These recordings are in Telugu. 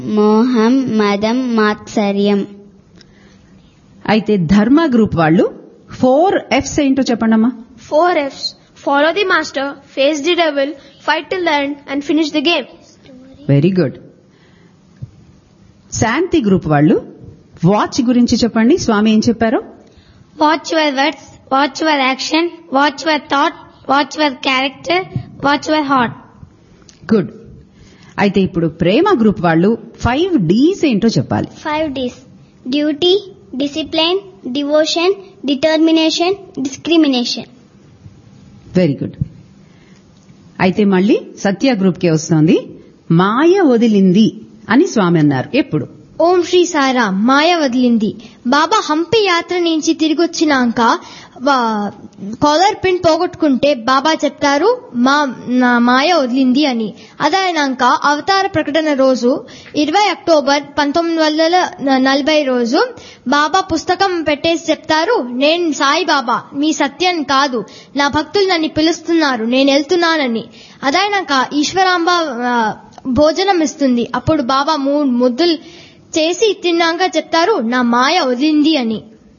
మోహం మదం మాత్సర్యం అయితే ధర్మ గ్రూప్ వాళ్ళు ఫోర్ ఎఫ్స్ ఏంటో చెప్పండమ్మా Four F's. Follow the master, face the devil, fight till the end, and finish the game. Very good Shanti group వాళ్ళు వాచ్ గురించి చెప్పండి స్వామి ఏం చెప్పారో watch your words watch your action watch your thought watch your character watch your heart good అయితే ఇప్పుడు ప్రేమ గ్రూప్ వాళ్ళు ఫైవ్ డీస్ ఏంటో చెప్పాలి five Ds duty discipline devotion determination discrimination very good అయితే మళ్ళీ సత్య గ్రూప్ కి వస్తోంది మాయ వదిలింది అని స్వామి అన్నారు ఎప్పుడు ఓం శ్రీ సాయిరామ్ మాయ వదిలింది బాబా హంపి యాత్ర నుంచి తిరిగి వచ్చినాక కాలర్ పిన్ పోగొట్టుకుంటే బాబా చెప్తారు మా నా మాయ వదిలింది అని అదైనాక అవతార ప్రకటన రోజు ఇరవై అక్టోబర్ పంతొమ్మిది వందల నలభై రోజు బాబా పుస్తకం పెట్టేసి చెప్తారు నేను సాయి బాబా మీ సత్యం కాదు నా భక్తులు నన్ను పిలుస్తున్నారు నేను వెళ్తున్నానని అదైనాక ఈశ్వరాంబ ఆ, భోజనం ఇస్తుంది అప్పుడు బాబా మూడు ముద్దులు చేసి తిన్నాక చెప్తారు నా మాయ వదిలింది అని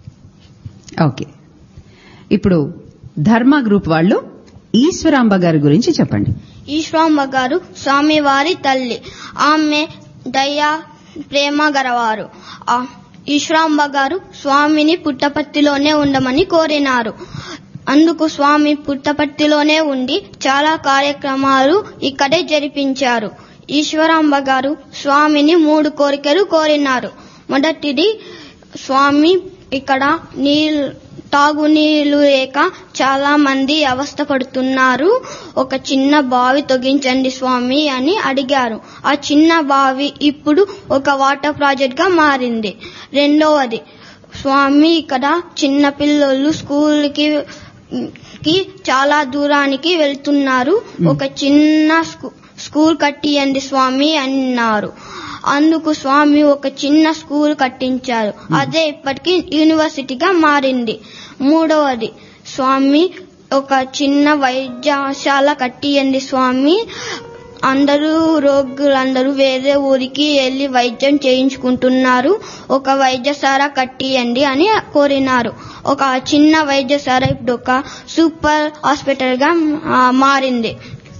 ఓకే ఇప్పుడు ధర్మ గ్రూప్ వాళ్ళు ఈశ్వరాంబ గారి గురించి చెప్పండి ఈశ్వరాంబ గారు స్వామివారి తల్లి ఆమె దయ ప్రేమ గలవారు ఆ ఈశ్వరాంబ గారు స్వామిని పుట్టపర్తిలోనే ఉండమని కోరినారు అందుకు స్వామి పుట్టపర్తిలోనే ఉండి చాలా కార్యక్రమాలు ఇక్కడే జరిపించారు ఈశ్వరాంబ గారు స్వామిని మూడు కోరికలు కోరినారు మొదటిది స్వామి ఇక్కడ నీళ్ళు తాగునీళ్లు లేక చాలా మంది అవస్థపడుతున్నారు ఒక చిన్న బావి తొగించండి స్వామి అని అడిగారు ఆ చిన్న బావి ఇప్పుడు ఒక వాటర్ ప్రాజెక్ట్ గా మారింది రెండవది స్వామి ఇక్కడ చిన్న పిల్లలు స్కూల్కి కి చాలా దూరానికి వెళ్తున్నారు ఒక చిన్న స్కూ- స్కూల్ కట్టియండి స్వామి అన్నారు అందుకు స్వామి ఒక చిన్న స్కూల్ కట్టించారు అదే ఇప్పటికి యూనివర్సిటీగా మారింది మూడవది స్వామి ఒక చిన్న వైద్యశాల కట్టియండి స్వామి అందరూ రోగులందరూ వేరే ఊరికి వెళ్లి వైద్యం చేయించుకుంటున్నారు ఒక వైద్యశాల కట్టియండి అని కోరినారు ఒక చిన్న వైద్యశాల ఇప్పుడు ఒక సూపర్ హాస్పిటల్ గా ఆ, మారింది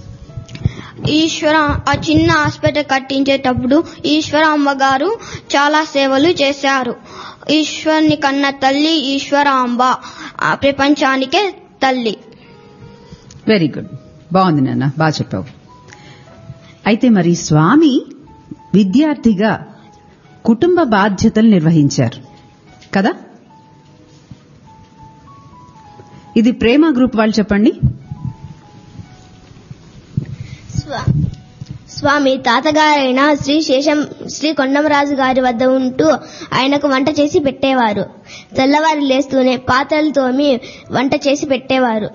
ఈశ్వర ఆ చిన్న హాస్పిటల్ కట్టించేటప్పుడు ఈశ్వర అమ్మగారు చాలా సేవలు చేశారు ఈశ్వర్ని కన్న తల్లి ఈశ్వరాంబ ఆ ప్రపంచానికే తల్లి వెరీ గుడ్ బాగుంది నాన్న బాగా చెప్పావు అయితే మరి స్వామి విద్యార్థిగా కుటుంబ బాధ్యతలు నిర్వహించారు కదా ఇది ప్రేమ గ్రూప్ వాళ్ళు చెప్పండి స్వా- స్వామి తాతగారైన శ్రీ శేషం శ్రీ కొండమరాజు గారి వద్ద ఉంటూ ఆయనకు వంట చేసి పెట్టేవారు తెల్లవారు లేస్తూనే పాత్రలు తోమి వంట చేసి పెట్టేవారు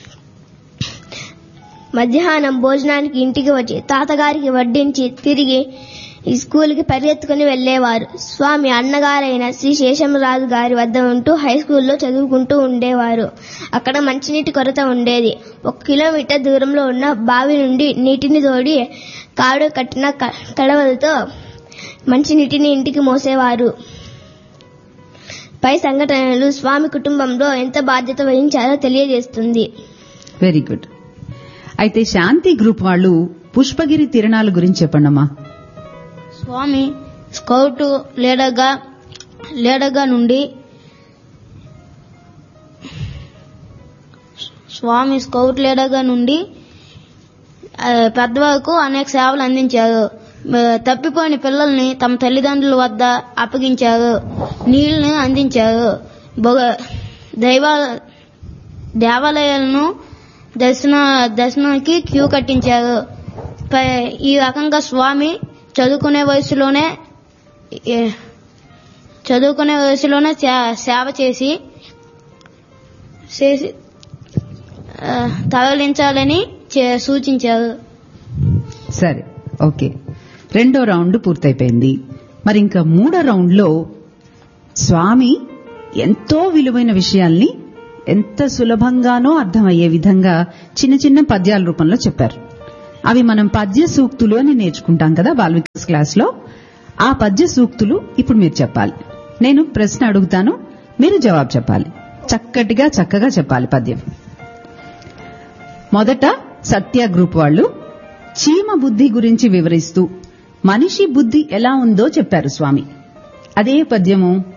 మధ్యాహ్నం భోజనానికి ఇంటికి వచ్చి తాతగారికి వడ్డించి తిరిగి ఈ స్కూల్కి పరిగెత్తుకుని వెళ్లేవారు స్వామి అన్నగారైన శ్రీ శేషమరాజు గారి వద్ద ఉంటూ హై స్కూల్లో చదువుకుంటూ ఉండేవారు అక్కడ మంచినీటి కొరత ఉండేది ఒక కిలోమీటర్ దూరంలో ఉన్న బావి నుండి నీటిని తోడి కాడు కట్టిన క- కడవలతో మంచినీటిని ఇంటికి మోసేవారు పై సంఘటనలు స్వామి కుటుంబంలో ఎంత బాధ్యత వహించారో తెలియజేస్తుంది వెరీ గుడ్ అయితే శాంతి గ్రూప్ వాళ్ళు పుష్పగిరి తిరణాల గురించి చెప్పండమ్మా స్వామి స్కౌట్ లీడర్గా లీడర్గా నుండి స్వామి స్కౌట్ లీడర్గా నుండి ఆ, పెద్దవాళ్ళకు అనేక సేవలు అందించారు ఆ, తప్పిపోయిన పిల్లల్ని తమ తల్లిదండ్రుల వద్ద అప్పగించారు నీళ్లను అందించారు బొగ- దైవ దేవాలయాలను దర్శన దర్శనానికి క్యూ కట్టించారు పై- ఈ రకంగా స్వామి చదువుకునే వయసులోనే ఏ- చదువుకునే వయసులోనే సే- సేవ చేసి చేసి ఆ, తరలించాలని చే- సూచించారు సరే ఓకే రెండో రౌండ్ పూర్తయిపోయింది మరి ఇంకా మూడో రౌండ్ లో స్వామి ఎంతో విలువైన విషయాల్ని ఎంత సులభంగానో అర్థమయ్యే విధంగా చిన్న చిన్న పద్యాల రూపంలో చెప్పారు అవి మనం పద్య సూక్తులు అని నేర్చుకుంటాం కదా బాల్ వికాస్ క్లాస్ లో ఆ పద్య సూక్తులు ఇప్పుడు మీరు చెప్పాలి నేను ప్రశ్న అడుగుతాను మీరు జవాబు చెప్పాలి చక్కటిగా చక్కగా చెప్పాలి పద్యం మొదట సత్య గ్రూప్ వాళ్ళు చీమ బుద్ధి గురించి వివరిస్తూ మనిషి బుద్ధి ఎలా ఉందో చెప్పారు స్వామి అదే పద్యము